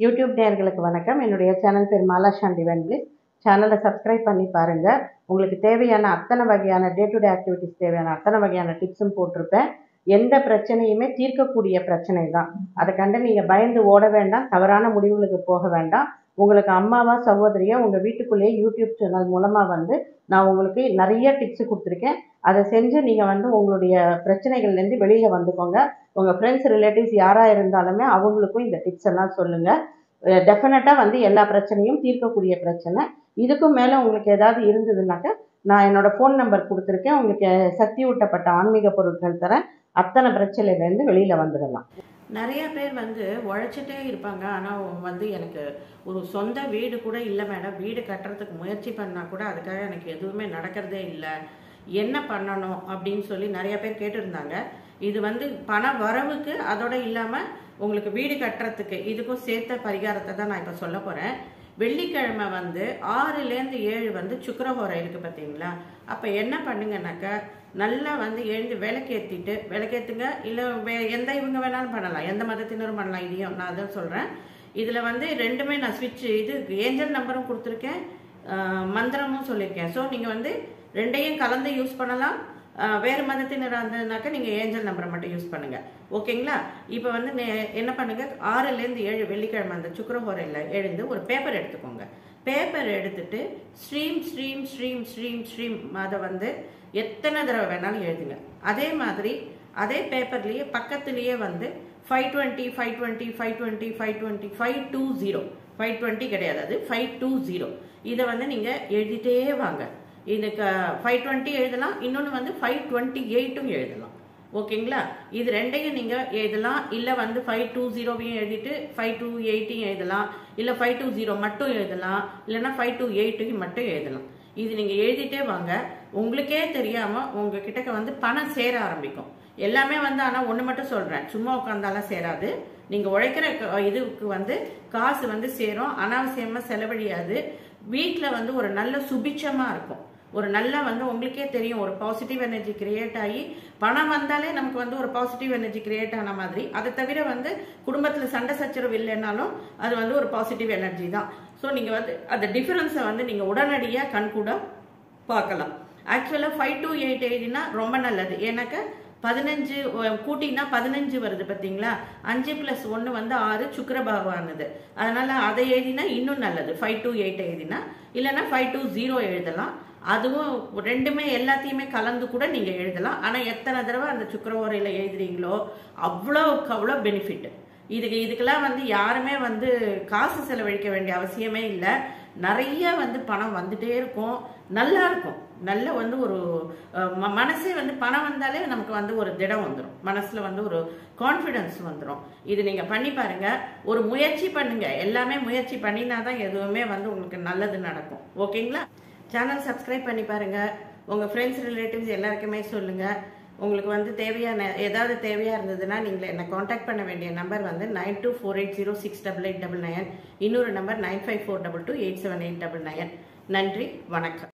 YouTube நேயர்களுக்கு வணக்கம் என்னுடைய சேனல் பேர் மாலா சாந்தி வென்பிளிஸ் சேனலை சப்ஸ்கிரைப் பண்ணி பாருங்கள் உங்களுக்கு தேவையான அத்தனை வகையான டே டு டே ஆக்டிவிட்டிஸ் தேவையான அத்தனை வகையான டிப்ஸும் போட்டிருப்பேன் எந்த பிரச்சனையுமே தீர்க்கக்கூடிய பிரச்சனை தான் அதை கண்டு நீங்கள் பயந்து ஓட வேண்டாம் தவறான முடிவுகளுக்கு போக வேண்டாம் உங்களுக்கு அம்மாவா சகோதரியா உங்கள் வீட்டுக்குள்ளேயே யூடியூப் சேனல் மூலமாக வந்து நான் உங்களுக்கு நிறைய டிப்ஸ் கொடுத்துருக்கேன் அதை செஞ்சு நீங்கள் வந்து உங்களுடைய பிரச்சனைகள்லேருந்து வெளியில் வந்துக்கோங்க உங்கள் ஃப்ரெண்ட்ஸ் ரிலேட்டிவ்ஸ் யாராக இருந்தாலுமே அவங்களுக்கும் இந்த டிப்ஸ் எல்லாம் சொல்லுங்கள் டெஃபினட்டாக வந்து எல்லா பிரச்சனையும் தீர்க்கக்கூடிய பிரச்சனை இதுக்கும் மேலே உங்களுக்கு ஏதாவது இருந்ததுனாக்க நான் என்னோடய ஃபோன் நம்பர் கொடுத்துருக்கேன் உங்களுக்கு சக்தி ஊட்டப்பட்ட ஆன்மீக பொருட்கள் தரேன் அத்தனை பிரச்சனையிலேருந்து வெளியில் வந்துடலாம் நிறைய பேர் வந்து உழைச்சிட்டே இருப்பாங்க ஆனால் வந்து எனக்கு ஒரு சொந்த வீடு கூட இல்லை மேடம் வீடு கட்டுறதுக்கு முயற்சி பண்ணால் கூட அதுக்காக எனக்கு எதுவுமே நடக்கிறதே இல்லை என்ன பண்ணணும் அப்படின்னு சொல்லி நிறைய பேர் கேட்டிருந்தாங்க இது வந்து பண வரவுக்கு அதோட இல்லாமல் உங்களுக்கு வீடு கட்டுறதுக்கு இதுக்கும் சேர்த்த பரிகாரத்தை தான் நான் இப்போ சொல்ல போகிறேன் வெள்ளிக்கிழமை வந்து ஆறுலேருந்து ஏழு வந்து சுக்கரஹோரை இருக்குது பார்த்தீங்களா அப்போ என்ன பண்ணுங்கனாக்கா நல்லா வந்து எழுந்து விளக்கேற்றிட்டு விளக்கேற்றுங்க இல்லை வே எந்த இவங்க வேணாலும் பண்ணலாம் எந்த மதத்தினரும் பண்ணலாம் இதையும் நான் அதான் சொல்கிறேன் இதில் வந்து ரெண்டுமே நான் ஸ்விட்ச் இது ஏஞ்சல் நம்பரும் கொடுத்துருக்கேன் ஆஹ் மந்திரமும் சொல்லியிருக்கேன் ஸோ நீங்கள் வந்து ரெண்டையும் கலந்து யூஸ் பண்ணலாம் ஆஹ் வேறு மதத்தினர் இருந்ததுனாக்கா நீங்கள் ஏஞ்சல் நம்பரை மட்டும் யூஸ் பண்ணுங்கள் ஓகேங்களா இப்போ வந்து நே- என்ன பண்ணுங்க ஆறுலேருந்து ஏழு வெள்ளிக்கிழமை அந்த சுக்கரஹோரையில் எழுந்து ஒரு பேப்பர் எடுத்துக்கோங்க பேப்பர் எடுத்துட்டு stream stream stream stream stream அதை வந்து எத்தனை தடவை வேணாலும் எழுதுங்க அதே மாதிரி அதே பேப்பர்லேயே பக்கத்துலேயே வந்து five twenty five twenty five twenty five twenty five two zero five twenty கிடையாது அது ஃபைவ் டூ ஜீரோ இதை வந்து நீங்கள் எழுதிட்டே வாங்க இதுக்கு ஃபைவ் டுவெண்ட்டி எழுதலாம் இன்னொன்று வந்து ஃபைவ் டுவெண்ட்டி எயிட்டும் எழுதலாம் ஓகேங்களா இது ரெண்டையும் நீங்கள் எழுதலாம் இல்லை வந்து ஃபைவ் டூ ஜீரோவையும் எழுதிட்டு ஃபைவ் டூ எயிட்டையும் எழுதலாம் இல்லை ஃபைவ் டூ ஜீரோ மட்டும் எழுதலாம் இல்லைன்னா ஃபைவ் டூ எயிட்டையும் மட்டும் எழுதலாம் இது நீங்கள் எழுதிட்டே வாங்க உங்களுக்கே தெரியாமல் உங்ககிட்ட வந்து பணம் சேர ஆரம்பிக்கும் எல்லாமே வந்து ஆனால் ஒன்று மட்டும் சொல்கிறேன் சும்மா உட்காந்தாலாம் சேராது நீங்கள் உழைக்கிற க- இதுக்கு வந்து காசு வந்து சேரும் அனாவசியமாக செலவழியாது வீட்டில் வந்து ஒரு நல்ல சுபிட்சமாக இருக்கும் ஒரு நல்ல வந்து உங்களுக்கே தெரியும் ஒரு பாசிட்டிவ் எனர்ஜி கிரியேட் ஆகி பணம் வந்தாலே நமக்கு வந்து ஒரு பாசிட்டிவ் எனர்ஜி கிரியேட் ஆன மாதிரி அதை தவிர வந்து குடும்பத்தில் சண்டை சச்சரவு இல்லைன்னாலும் அது வந்து ஒரு பாசிட்டிவ் எனர்ஜி தான் ஸோ நீங்கள் வந்து அந்த டிஃபரன்ஸை வந்து நீங்கள் உடனடியாக கண்கூட பார்க்கலாம் ஆக்சுவலாக ஃபைவ் டு எயிட் எழுதினா ரொம்ப நல்லது ஏன்னாக்க பதினஞ்சு அஹ், கூட்டினா பதினஞ்சு வருது பார்த்தீங்களா அஞ்சு ப்ளஸ் ஒன்று வந்து ஆறு சுக்கிர பகவானது அதனால அதை எழுதினா இன்னும் நல்லது ஃபைவ் டு எயிட் எழுதினா இல்லைன்னா ஃபைவ் டு ஜீரோ எழுதலாம் அதுவும் ரெண்டுமே எல்லாத்தையுமே கலந்து கூட நீங்கள் எழுதலாம் ஆனால் எத்தனை தடவை அந்த சுக்கிர ஓரையில் எழுதுறீங்களோ அவ்வளோக்கு அவ்வளோ பெனிஃபிட் இதுக்கு இதுக்கெல்லாம் வந்து யாருமே வந்து காசு செலவழிக்க வேண்டிய அவசியமே இல்லை நிறைய வந்து பணம் வந்துட்டே இருக்கும் நல்லா இருக்கும் நல்ல வந்து ஒரு அஹ், ம- மனசே வந்து பணம் வந்தாலே நமக்கு வந்து ஒரு திடம் வந்துடும் மனசுல வந்து ஒரு கான்ஃபிடன்ஸ் வந்துடும் இது நீங்க பண்ணி பாருங்க ஒரு முயற்சி பண்ணுங்க எல்லாமே முயற்சி பண்ணினாதான் எதுவுமே வந்து உங்களுக்கு நல்லது நடக்கும் ஓகேங்களா சேனல் சப்ஸ்கிரைப் பண்ணி பாருங்க உங்க ஃப்ரெண்ட்ஸ் ரிலேட்டிவ்ஸ் எல்லாருக்குமே சொல்லுங்க உங்களுக்கு வந்து தேவையான ஏதாவது தேவையாக இருந்ததுன்னா நீங்கள் என்னை காண்டாக்ட் பண்ண வேண்டிய நம்பர் வந்து nine two four eight zero six double eight double nine இன்னொரு number nine five four double two eight seven eight double nine நன்றி வணக்கம்